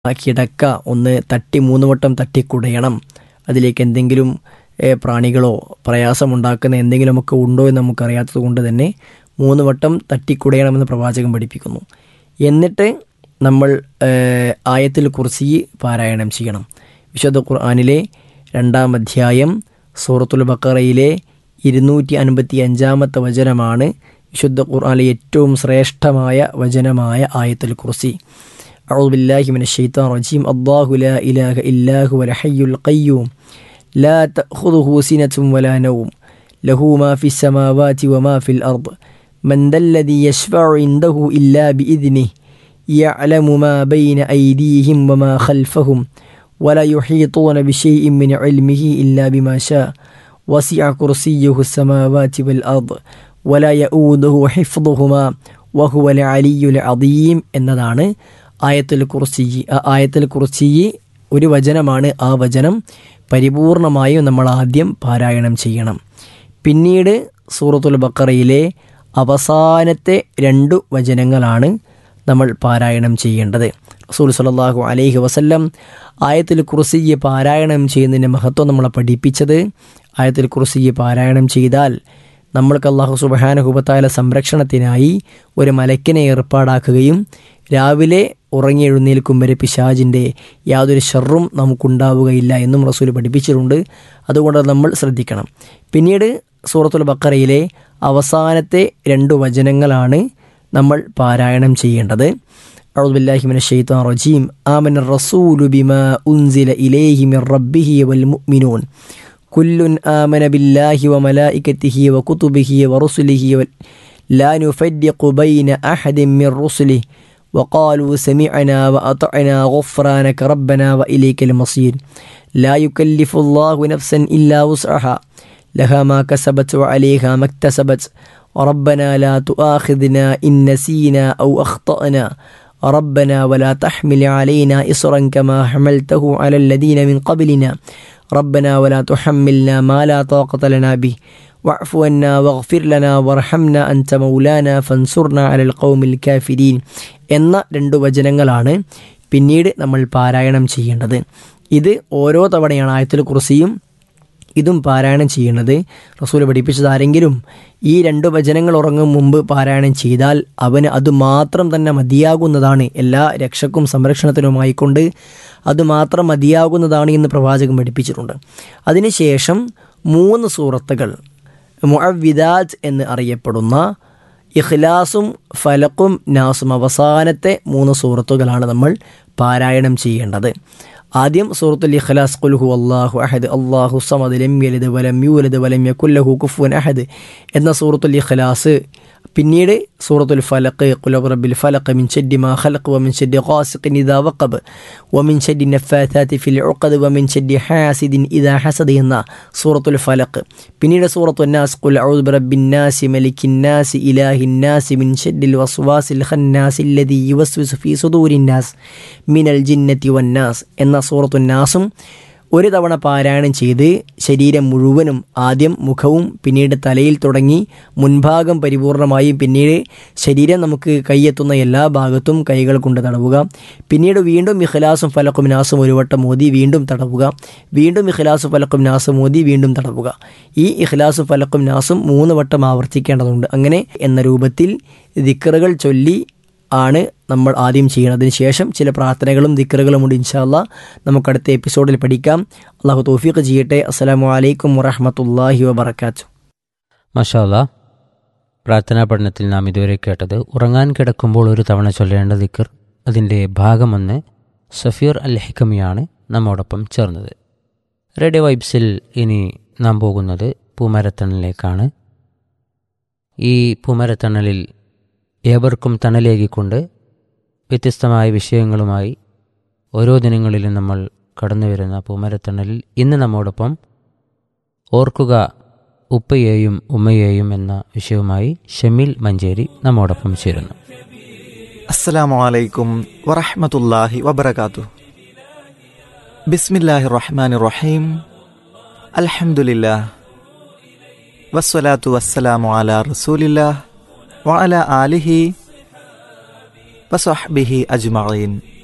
ആ കിടക്ക ഒന്ന് തട്ടി മൂന്ന് വട്ടം തട്ടിക്കുടയണം അതിലേക്ക് എന്തെങ്കിലും ഏഹ്, പ്രാണികളോ പ്രയാസമുണ്ടാക്കുന്ന എന്തെങ്കിലുമൊക്കെ ഉണ്ടോ എന്ന് നമുക്കറിയാത്തത് കൊണ്ട് തന്നെ മൂന്ന് വട്ടം തട്ടിക്കുടയണമെന്ന് പ്രവാചകൻ പഠിപ്പിക്കുന്നു എന്നിട്ട് നമ്മൾ ഏഹ്, ആയത്തിൽ കുറിച്ച് പാരായണം ചെയ്യണം വിശുദ്ധ ഖുർആാനിലെ രണ്ടാം അധ്യായം സൂറത്തുൽ ബക്കറയിലെ ഇരുന്നൂറ്റി അൻപത്തി അഞ്ചാമത്തെ വചനമാണ് വിശുദ്ധ ഖുർആാനിലെ ഏറ്റവും ശ്രേഷ്ഠമായ വചനമായ ആയത്തുൽ കുർസി أعوذ بالله من الشيطان الرجيم الله لا إله إلا هو الحي القيوم لا تأخذه سنة ولا نوم له ما في السماوات وما في الأرض من ذا الذي يشفع عنده إلا بإذنه يعلم ما بين أيديهم وما خلفهم ولا يحيطون بشيء من علمه إلا بما شاء وسع كرسيه السماوات والأرض ولا يؤوده حفظهما وهو العلي العظيم എന്നതാണ് ആയത്തിൽ കുറിച്ച് ആ ആയത്തിൽ കുറിച്ച് ഒരു വചനമാണ് ആ വചനം പരിപൂർണമായും നമ്മൾ ആദ്യം പാരായണം ചെയ്യണം പിന്നീട് സൂറത്തുൽ ബക്കറയിലെ അവസാനത്തെ രണ്ടു വചനങ്ങളാണ് നമ്മൾ പാരായണം ചെയ്യേണ്ടത് റസൂൽ സല്ലല്ലാഹു അലൈഹി വസല്ലം ആയത്തിൽ കുറിസിയെ പാരായണം ചെയ്യുന്നതിൻ്റെ മഹത്വം നമ്മളെ പഠിപ്പിച്ചത് ആയത്തിൽ കുറിസിയെ പാരായണം ചെയ്താൽ നമ്മൾക്ക് അള്ളാഹു സുബഹാനുഹുബത്തായ സംരക്ഷണത്തിനായി ഒരു മലക്കിനെ ഏർപ്പാടാക്കുകയും രാവിലെ ഉറങ്ങി എഴുന്നേൽക്കും വരെ പിശാജിൻ്റെ യാതൊരു ഷർറും നമുക്കുണ്ടാവുകയില്ല എന്നും റസൂൽ പഠിപ്പിച്ചിട്ടുണ്ട് അതുകൊണ്ട് നമ്മൾ ശ്രദ്ധിക്കണം പിന്നീട് സൂറത്തുൽ ബക്കറയിലെ അവസാനത്തെ രണ്ട് വചനങ്ങളാണ് നമ്മൾ പാരായണം ചെയ്യേണ്ടത് أعوذ بالله من الشيطان الرجيم آمن الرسول بما أنزل إليه من ربه والمؤمنون كل آمن بالله وملائكته وكتبه ورسله وال- لا نفرق بين أحد من رسله وقالوا سمعنا وأطعنا غفرانك ربنا وإليك المصير لا يكلف الله نفسا إلا وسعها لها ما كسبت وعليها ما اكتسبت ربنا لا تؤاخذنا إن نسينا أو أخطأنا ربنا ولا تحمل علينا إصرا كما حملته على الذين من قبلنا ربنا ولا تحملنا ما لا طاقة لنا به واعف عنا واغفر لنا وارحمنا أنت مولانا فانصرنا على القوم الكافرين എന്ന രണ്ട് വചനങ്ങളാണ് പിന്നീട് നമ്മൾ പാരായണം ചെയ്യേണ്ടത് ഇത് ഓരോ തവണയാണ് ആയത്തിൽ കുറിസിയും ഇതും പാരായണം ചെയ്യുന്നത് റസൂൽ പഠിപ്പിച്ചത് ആരെങ്കിലും ഈ രണ്ട് വചനങ്ങൾ ഉറങ്ങും മുമ്പ് പാരായണം ചെയ്താൽ അവന് അത് മാത്രം തന്നെ മതിയാകുന്നതാണ് എല്ലാ രക്ഷക്കും സംരക്ഷണത്തിനുമായിക്കൊണ്ട് അത് മാത്രം മതിയാകുന്നതാണ് എന്ന് പ്രവാചകൻ പഠിപ്പിച്ചിട്ടുണ്ട് അതിനുശേഷം മൂന്ന് സൂറത്തുകൾ മുഅവിദാത്ത് എന്ന് അറിയപ്പെടുന്ന ഇഖ്ലാസും ഫലക്കും നാസും അവസാനത്തെ മൂന്ന് സൂറത്തുകളാണ് നമ്മൾ പാരായണം ചെയ്യേണ്ടത് ആദ്യം സൂറത്തുൽ ഇഖ്ലാസ് ഖുൽഹു അല്ലാഹു അഹദ് അല്ലാഹു സമദ് ലം യലിദ് വലം യൂലദ് വലം യകുല്ലഹു കുഫുവൻ അഹദ് എന്ന സൂറത്തുൽ ഇഖ്ലാസ് പിന്നീട് സൂറത്തുൽ ഫലഖ് ഖുൽ റബ്ബിൽ ഫലഖ് മിൻ ശദ്ദി മാ ഖലഖ് വമിൻ ശദ്ദി ഖാസിഖിൻ ഇദാ വഖബ് വമിൻ ശദ്ദി നഫാഥാത്തി ഫിൽ ഉഖദ് വമിൻ ശദ്ദി ഹാസിദിൻ ഇദാ ഹസദ് എന്ന സൂറത്തുൽ ഫലഖ് പിന്നീട് സൂറത്തുൽ നാസ് ഖുൽ അഊദു ബിറബ്ബിൻ നാസി മലിക്കിൻ നാസി ഇലാഹിൻ നാസി മിൻ ശദ്ദിൽ വസ്വാസിൽ ഖന്നാസി അല്ലദീ യുവസ്വിസു ഫീ സുദൂരിൻ നാസ് മിനൽ ജിന്നത്തി വന്നാസ് എന്ന സൂറത്തുൽ നാസും ഒരു തവണ പാരായണം ചെയ്ത് ശരീരം മുഴുവനും ആദ്യം മുഖവും പിന്നീട് തലയിൽ തുടങ്ങി മുൻഭാഗം പരിപൂർണമായും പിന്നീട് ശരീരം നമുക്ക് കൈയെത്തുന്ന എല്ലാ ഭാഗത്തും കൈകൾ കൊണ്ട് തടവുക പിന്നീട് വീണ്ടും ഇഖ്ലാസും ഫലക്കും നാസും ഒരു വട്ടം മോദി വീണ്ടും തടവുക വീണ്ടും ഇഖ്ലാസും ഫലക്കും നാസും മോദി വീണ്ടും തടവുക ഈ ഇഖ്ലാസും ഫലക്കും നാസും മൂന്ന് വട്ടം ആവർത്തിക്കേണ്ടതുണ്ട് അങ്ങനെ എന്ന രൂപത്തിൽ ദിക്കറുകൾ ചൊല്ലി ആണ് നമ്മൾ ആദ്യം ചെയ്യുന്നത് അതിന് ശേഷം ചില പ്രാർത്ഥനകളും ദിക്കറുകളും ഉണ്ട് ഇൻഷാല്ല നമുക്ക് അടുത്ത എപ്പിസോഡിൽ പഠിക്കാം അള്ളാഹു തൗഫീഖ് ചെയ്യട്ടെ അസ്സലാമു അലൈക്കും വറഹമത്തല്ലാഹി വബർക്കാത്തു മഷാല്ല പ്രാർത്ഥനാ പഠനത്തിൽ നാം ഇതുവരെ കേട്ടത് ഉറങ്ങാൻ കിടക്കുമ്പോൾ ഒരു തവണ ചൊല്ലേണ്ട ദിക്കർ അതിൻ്റെ ഭാഗമൊന്ന് സഫീർ അൽ ഹിക്കമിയാണ് നമ്മോടൊപ്പം ചേർന്നത് റേഡിയോ വൈബ്സിൽ ഇനി നാം പോകുന്നത് പൂമരത്തണലിലേക്കാണ് ഈ പൂമരത്തണലിൽ ഏവർക്കും തണലേകിക്കൊണ്ട് വ്യത്യസ്തമായ വിഷയങ്ങളുമായി ഓരോ ദിനങ്ങളിലും നമ്മൾ കടന്നു വരുന്ന പൂമരത്തണലിൽ ഇന്ന് നമ്മോടൊപ്പം ഓർക്കുക ഉപ്പയെയും ഉമ്മയെയും എന്ന വിഷയവുമായി ഷമീൽ മഞ്ചേരി നമ്മോടൊപ്പം ചേരുന്നു അസ്സലാമു അലൈക്കും വറഹ്മത്തുള്ളാഹി വബറകാതുഹു ബിസ്മില്ലാഹി റഹ്മാനി റഹീം അൽഹംദുലില്ലാഹ് വസ്സലാത്തു വസ്സലാമു അലാ റസൂലില്ലാഹ് വഅല ആലിഹി വസഹ്ബിഹി അജ്മഈൻ